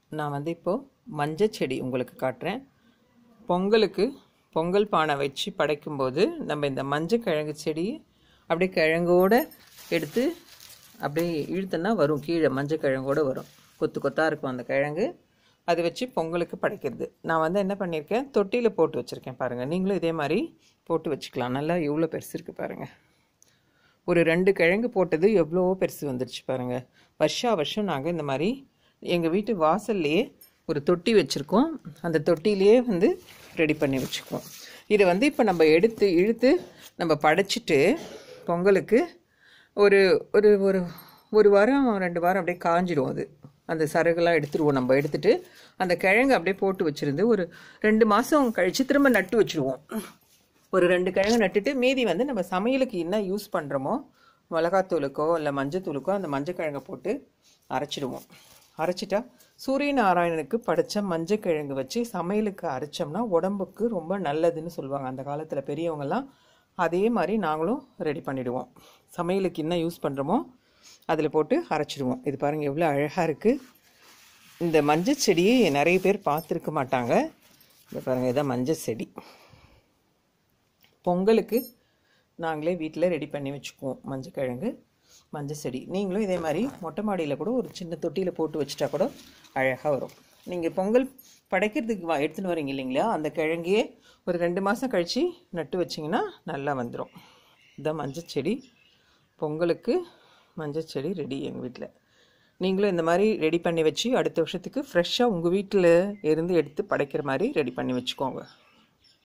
நான் வந்து இப்போது மஞ்சள் செடி உங்களுக்கு காட்டுறேன் பொங்கலுக்கு பொங்கல் பானை வச்சு படைக்கும்போது நம்ம இந்த மஞ்சள் கிழங்கு செடி அப்படியே கிழங்கோட எடுத்து அப்படியே இழுத்தோன்னா வரும் கீழே மஞ்சள் கிழங்கோட வரும் கொத்து கொத்தாக இருக்கும் அந்த கிழங்கு அதை வச்சு பொங்கலுக்கு படைக்கிறது நான் வந்து என்ன பண்ணியிருக்கேன் தொட்டியில் போட்டு வச்சுருக்கேன் பாருங்கள் நீங்களும் இதே மாதிரி போட்டு வச்சுக்கலாம் நல்லா எவ்வளோ பெருசு இருக்குது பாருங்கள் ஒரு ரெண்டு கிழங்கு போட்டது எவ்வளவோ பெருசு வந்துருச்சு பாருங்கள் வருஷா வருஷம் நாங்கள் இந்த மாதிரி எங்கள் வீட்டு வாசல்லையே ஒரு தொட்டி வச்சுருக்கோம் அந்த தொட்டிலேயே வந்து ரெடி பண்ணி வச்சுக்குவோம் இதை வந்து இப்போ நம்ம எடுத்து இழுத்து நம்ம படைச்சிட்டு பொங்கலுக்கு ஒரு ஒரு ஒரு ஒரு வாரம் ரெண்டு வாரம் அப்படியே காஞ்சிடும் அது அந்த சரகுலாம் எடுத்துருவோம் நம்ம எடுத்துட்டு அந்த கிழங்கு அப்படியே போட்டு வச்சுருந்து ஒரு ரெண்டு மாதம் கழித்து திரும்ப நட்டு வச்சுருவோம் ஒரு ரெண்டு கிழங்கு நட்டுட்டு மீதி வந்து நம்ம சமையலுக்கு என்ன யூஸ் பண்ணுறோமோ மிளகாத்தூளுக்கோ இல்லை மஞ்சத்தூளுக்கோ அந்த மஞ்சள் கிழங்கை போட்டு அரைச்சிடுவோம் அரைச்சிட்டா சூரிய நாராயணனுக்கு படைச்ச மஞ்சள் கிழங்கு வச்சு சமையலுக்கு அரைச்சோம்னா உடம்புக்கு ரொம்ப நல்லதுன்னு சொல்லுவாங்க அந்த காலத்தில் பெரியவங்கெல்லாம் அதே மாதிரி நாங்களும் ரெடி பண்ணிடுவோம் சமையலுக்கு என்ன யூஸ் பண்ணுறோமோ அதில் போட்டு அரைச்சிடுவோம் இது பாருங்கள் எவ்வளோ அழகாக இருக்குது இந்த மஞ்சள் செடியை நிறைய பேர் பார்த்துருக்க மாட்டாங்க இந்த பாருங்கள் இதான் மஞ்சள் செடி பொங்கலுக்கு நாங்களே வீட்டில் ரெடி பண்ணி வச்சுக்குவோம் மஞ்சள் கிழங்கு மஞ்சள் செடி நீங்களும் இதே மாதிரி மொட்டை மாடியில் கூட ஒரு சின்ன தொட்டியில் போட்டு வச்சுட்டா கூட அழகாக வரும் நீங்கள் பொங்கல் படைக்கிறதுக்கு வா எடுத்துன்னு வரீங்க இல்லைங்களா அந்த கிழங்கையே ஒரு ரெண்டு மாதம் கழித்து நட்டு வச்சிங்கன்னா நல்லா வந்துடும் இதான் மஞ்சள் செடி பொங்கலுக்கு மஞ்சள் செடி ரெடி எங்கள் வீட்டில் நீங்களும் இந்த மாதிரி ரெடி பண்ணி வச்சு அடுத்த வருஷத்துக்கு ஃப்ரெஷ்ஷாக உங்கள் வீட்டில் இருந்து எடுத்து படைக்கிற மாதிரி ரெடி பண்ணி வச்சுக்கோங்க